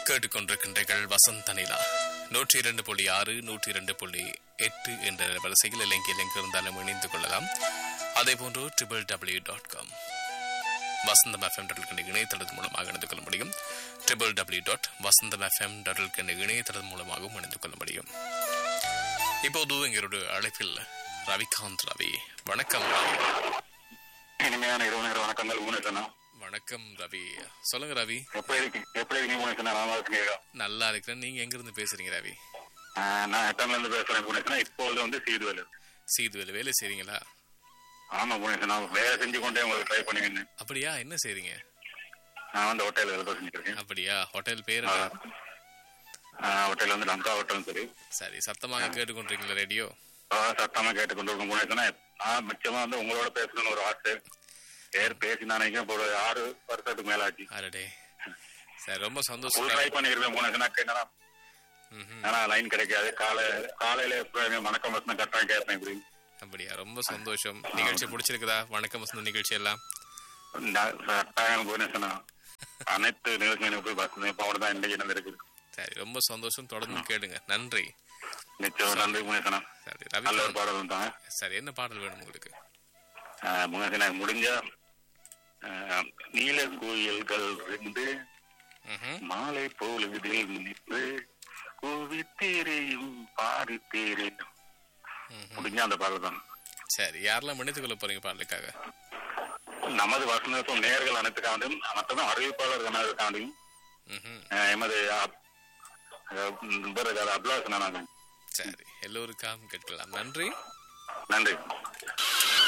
கேட்டுக்கொண்டிருக்கின்றீர்கள் வசந்த நிலா நூற்றி இரண்டு புள்ளி ஆறு நூற்றி இரண்டு புள்ளி எட்டு என்ற வரிசையில் இலங்கையில் எங்கிருந்தாலும் இணைந்து கொள்ளலாம் அதேபோன்று triple W dot com Vasantham FM dot இணையதளத்தின் மூலமாக இணைந்து கொள்ள முடியும் triple W dot Vasantham FM dot இணையதளத்தின் மூலமாகவும் இணைந்து கொள்ள முடியும் இப்போது எங்களுடைய அழைப்பில் ரவிகாந்த் ரவி வணக்கம் ரவி இனிமையான இரவு நேர வணக்கங்கள் மூணேசனா வணக்கம் ரவி சொல்லுங்க ரவி எப்படி இருக்கு எப்படி இருக்கீங்க மூணேசனா நல்லா இருக்கீங்க நல்லா இருக்கிறேன் நீங்க எங்க இருந்து பேசுறீங்க ரவி ஆஹ் நான் எட்டாம்ல இருந்து பேசுறேன் மூணேசனா இப்போது வந்து சீதுவேலு சீதுவில் வேலை செய்றீங்களா ஆமா மூணேசனா வேலை செஞ்சு கொண்டே உங்களுக்கு ட்ரை பண்ணுவீங்க அப்படியா என்ன செய்றீங்க நான் வந்து ஹோட்டல் வேலை செஞ்சுட்டு இருக்கேன் அப்படியா ஹோட்டல் பேர் என்ன? ஹோட்டல் வந்து லங்கா ஹோட்டல் சரி சரி சத்தமாக கேட்டுக்கொண்டிருக்கீங்களா ரேடியோ ஆஹ் சத்தமா கேட்டுக்கொண்டு இருக்கும் மூணேசனா நான் மிச்சமா வந்து உங்களோட பேசணும்னு ஒரு ஆசை பேர் பேசி நான் நினைக்கிறேன் இப்போ ஒரு ஆறு வருஷத்துக்கு மேல ஆச்சு அரடே சரி ரொம்ப ஃபுல் சந்தோஷம் ட்ரை பண்ணிருக்கேன் மூணேசனா கேட்டா ம்ஹும். ஆனா லைன் கிடைக்காது காலை காலையில எப்ப வணக்கம் வசனம் கரெக்டாக கேட்பேன் இப்படி அப்படியா ரொம்ப சந்தோஷம் நிகழ்ச்சி பிடிச்சிருக்குதா வணக்கம் வசந்த நிகழ்ச்சி எல்லாம் நான் கட்டாயம் புவனேஸ்வரா அனைத்து நிகழ்ச்சிகளும் போய் பஸ் பவுன் தான் இன்னைக்கு நடந்திருக்கு சரி ரொம்ப சந்தோஷம் தொடர்ந்து கேளுங்க நன்றி நிச்சயம் நன்றி புவனேஸ்வரா சரி நல்ல ஒரு ரவி பாடல் தான் சரி என்ன பாடல் வேணும் உங்களுக்கு புவனேஸ்வரா முடிஞ்ச ஆஹ், நீல கோயில்கள் ரெண்டு ம்ஹும். மாலை பொழுதில் நின்று கூவி தேரையும் பாடி தேரையும் ம்ஹும். முடிஞ்ச அந்த பாடல் தான் சரி யாரெல்லாம் மன்னித்துக் கொள்ள போறீங்க பாடலுக்காக நமது வசந்தத்தும் நேர்கள் அனைத்துக்காண்டும் மற்றதும் அறிவிப்பாளர் அனைத்துக்காண்டும் ம்ஹும். ஆஹ், எமது அப்- ஆஹ், பிறகு அது அபிலாசனா சரி எல்லோருக்காகவும் கேட்கலாம் நன்றி நன்றி